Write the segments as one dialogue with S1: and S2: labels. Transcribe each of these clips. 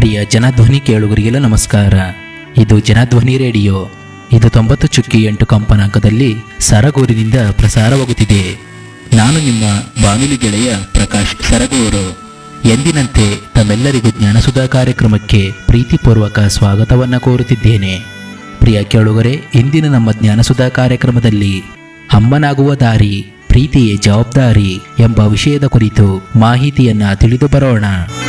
S1: ಪ್ರಿಯ ಜನಧ್ವನಿ ಕೇಳುಗರಿಗೆಲ್ಲ ನಮಸ್ಕಾರ ಇದು ಜನಧ್ವನಿ ರೇಡಿಯೋ ಇದು ತೊಂಬತ್ತು ಚುಕ್ಕಿ ಎಂಟು ಕಂಪನಾಂಕದಲ್ಲಿ ಸರಗೂರಿನಿಂದ ಪ್ರಸಾರವಾಗುತ್ತಿದೆ ನಾನು ನಿಮ್ಮ ಬಾನುಲಿ ಗೆಳೆಯ ಪ್ರಕಾಶ್ ಸರಗೂರು ಎಂದಿನಂತೆ ತಮ್ಮೆಲ್ಲರಿಗೂ ಜ್ಞಾನಸುಧಾ ಕಾರ್ಯಕ್ರಮಕ್ಕೆ ಪ್ರೀತಿಪೂರ್ವಕ ಸ್ವಾಗತವನ್ನು ಕೋರುತ್ತಿದ್ದೇನೆ ಪ್ರಿಯ ಕೇಳುಗರೆ ಇಂದಿನ ನಮ್ಮ ಜ್ಞಾನಸುಧಾ ಕಾರ್ಯಕ್ರಮದಲ್ಲಿ ಅಮ್ಮನಾಗುವ ದಾರಿ ಪ್ರೀತಿಯೇ ಜವಾಬ್ದಾರಿ ಎಂಬ ವಿಷಯದ ಕುರಿತು ಮಾಹಿತಿಯನ್ನ ತಿಳಿದು ಬರೋಣ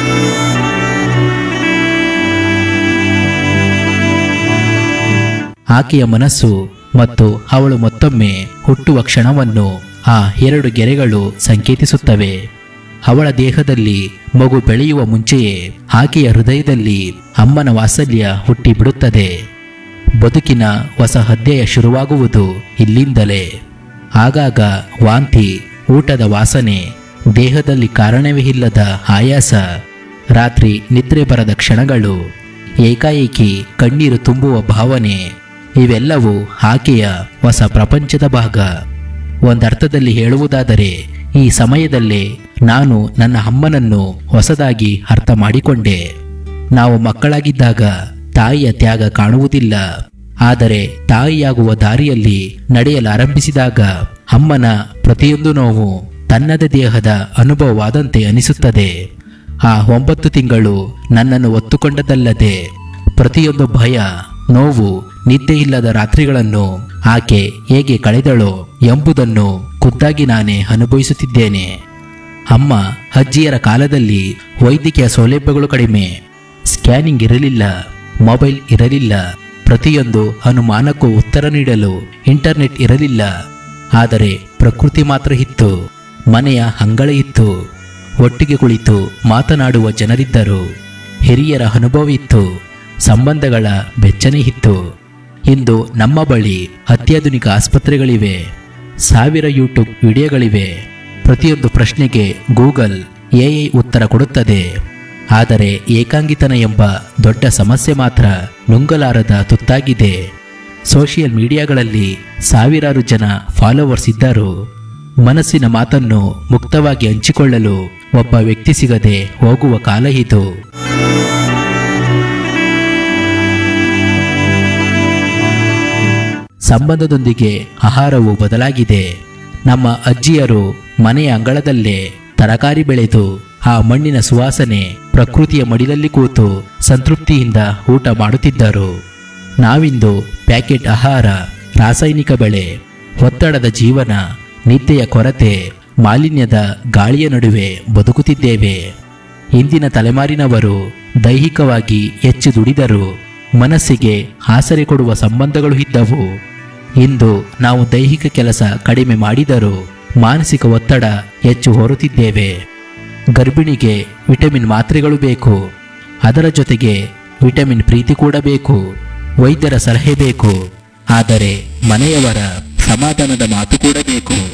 S1: ಆಕೆಯ ಮನಸ್ಸು ಮತ್ತು ಅವಳು ಮತ್ತೊಮ್ಮೆ ಹುಟ್ಟುವ ಕ್ಷಣವನ್ನು ಆ ಎರಡು ಗೆರೆಗಳು ಸಂಕೇತಿಸುತ್ತವೆ ಅವಳ ದೇಹದಲ್ಲಿ ಮಗು ಬೆಳೆಯುವ ಮುಂಚೆಯೇ ಆಕೆಯ ಹೃದಯದಲ್ಲಿ ಅಮ್ಮನ ವಾತ್ಸಲ್ಯ ಹುಟ್ಟಿ ಬಿಡುತ್ತದೆ ಬದುಕಿನ ಹೊಸ ಅಧ್ಯಾಯ ಶುರುವಾಗುವುದು ಇಲ್ಲಿಂದಲೇ ಆಗಾಗ ವಾಂತಿ ಊಟದ ವಾಸನೆ ದೇಹದಲ್ಲಿ ಕಾರಣವೇ ಇಲ್ಲದ ಆಯಾಸ ರಾತ್ರಿ ನಿದ್ರೆ ಬರದ ಕ್ಷಣಗಳು ಏಕಾಏಕಿ ಕಣ್ಣೀರು ತುಂಬುವ ಭಾವನೆ ಇವೆಲ್ಲವೂ ಆಕೆಯ ಹೊಸ ಪ್ರಪಂಚದ ಭಾಗ ಒಂದರ್ಥದಲ್ಲಿ ಹೇಳುವುದಾದರೆ ಈ ಸಮಯದಲ್ಲೇ ನಾನು ನನ್ನ ಅಮ್ಮನನ್ನು ಹೊಸದಾಗಿ ಅರ್ಥ ಮಾಡಿಕೊಂಡೆ ನಾವು ಮಕ್ಕಳಾಗಿದ್ದಾಗ ತಾಯಿಯ ತ್ಯಾಗ ಕಾಣುವುದಿಲ್ಲ ಆದರೆ ತಾಯಿಯಾಗುವ ದಾರಿಯಲ್ಲಿ ನಡೆಯಲಾರಂಭಿಸಿದಾಗ ಅಮ್ಮನ ಪ್ರತಿಯೊಂದು ನೋವು ತನ್ನದೇ ದೇಹದ ಅನುಭವವಾದಂತೆ ಅನಿಸುತ್ತದೆ ಆ ಒಂಬತ್ತು ತಿಂಗಳು ನನ್ನನ್ನು ಒತ್ತುಕೊಂಡದಲ್ಲದೆ ಪ್ರತಿಯೊಂದು ಭಯ ನೋವು ನಿದ್ದೆಯಿಲ್ಲದ ರಾತ್ರಿಗಳನ್ನು ಆಕೆ ಹೇಗೆ ಕಳೆದಳೋ ಎಂಬುದನ್ನು ಖುದ್ದಾಗಿ ನಾನೇ ಅನುಭವಿಸುತ್ತಿದ್ದೇನೆ ಅಮ್ಮ ಅಜ್ಜಿಯರ ಕಾಲದಲ್ಲಿ ವೈದ್ಯಕೀಯ ಸೌಲಭ್ಯಗಳು ಕಡಿಮೆ ಸ್ಕ್ಯಾನಿಂಗ್ ಇರಲಿಲ್ಲ ಮೊಬೈಲ್ ಇರಲಿಲ್ಲ ಪ್ರತಿಯೊಂದು ಅನುಮಾನಕ್ಕೂ ಉತ್ತರ ನೀಡಲು ಇಂಟರ್ನೆಟ್ ಇರಲಿಲ್ಲ ಆದರೆ ಪ್ರಕೃತಿ ಮಾತ್ರ ಇತ್ತು ಮನೆಯ ಅಂಗಳ ಇತ್ತು ಒಟ್ಟಿಗೆ ಕುಳಿತು ಮಾತನಾಡುವ ಜನರಿದ್ದರು ಹಿರಿಯರ ಅನುಭವ ಇತ್ತು ಸಂಬಂಧಗಳ ಬೆಚ್ಚನೆ ಇತ್ತು ಇಂದು ನಮ್ಮ ಬಳಿ ಅತ್ಯಾಧುನಿಕ ಆಸ್ಪತ್ರೆಗಳಿವೆ ಸಾವಿರ ಯೂಟ್ಯೂಬ್ ವಿಡಿಯೋಗಳಿವೆ ಪ್ರತಿಯೊಂದು ಪ್ರಶ್ನೆಗೆ ಗೂಗಲ್ ಎಐ ಉತ್ತರ ಕೊಡುತ್ತದೆ ಆದರೆ ಏಕಾಂಗಿತನ ಎಂಬ ದೊಡ್ಡ ಸಮಸ್ಯೆ ಮಾತ್ರ ನುಂಗಲಾರದ ತುತ್ತಾಗಿದೆ ಸೋಷಿಯಲ್ ಮೀಡಿಯಾಗಳಲ್ಲಿ ಸಾವಿರಾರು ಜನ ಫಾಲೋವರ್ಸ್ ಇದ್ದರು ಮನಸ್ಸಿನ ಮಾತನ್ನು ಮುಕ್ತವಾಗಿ ಹಂಚಿಕೊಳ್ಳಲು ಒಬ್ಬ ವ್ಯಕ್ತಿ ಸಿಗದೆ ಹೋಗುವ ಕಾಲ ಇದು ಸಂಬಂಧದೊಂದಿಗೆ ಆಹಾರವು ಬದಲಾಗಿದೆ ನಮ್ಮ ಅಜ್ಜಿಯರು ಮನೆಯ ಅಂಗಳದಲ್ಲೇ ತರಕಾರಿ ಬೆಳೆದು ಆ ಮಣ್ಣಿನ ಸುವಾಸನೆ ಪ್ರಕೃತಿಯ ಮಡಿಲಲ್ಲಿ ಕೂತು ಸಂತೃಪ್ತಿಯಿಂದ ಊಟ ಮಾಡುತ್ತಿದ್ದರು ನಾವಿಂದು ಪ್ಯಾಕೆಟ್ ಆಹಾರ ರಾಸಾಯನಿಕ ಬೆಳೆ ಒತ್ತಡದ ಜೀವನ ನಿದ್ದೆಯ ಕೊರತೆ ಮಾಲಿನ್ಯದ ಗಾಳಿಯ ನಡುವೆ ಬದುಕುತ್ತಿದ್ದೇವೆ ಇಂದಿನ ತಲೆಮಾರಿನವರು ದೈಹಿಕವಾಗಿ ಹೆಚ್ಚು ದುಡಿದರು ಮನಸ್ಸಿಗೆ ಆಸರೆ ಕೊಡುವ ಸಂಬಂಧಗಳು ಇದ್ದವು ಇಂದು ನಾವು ದೈಹಿಕ ಕೆಲಸ ಕಡಿಮೆ ಮಾಡಿದರೂ ಮಾನಸಿಕ ಒತ್ತಡ ಹೆಚ್ಚು ಹೊರುತ್ತಿದ್ದೇವೆ ಗರ್ಭಿಣಿಗೆ ವಿಟಮಿನ್ ಮಾತ್ರೆಗಳು ಬೇಕು ಅದರ ಜೊತೆಗೆ ವಿಟಮಿನ್ ಪ್ರೀತಿ ಕೂಡ ಬೇಕು ವೈದ್ಯರ ಸಲಹೆ ಬೇಕು ಆದರೆ ಮನೆಯವರ ಸಮಾಧಾನದ ಮಾತು ಕೂಡ ಬೇಕು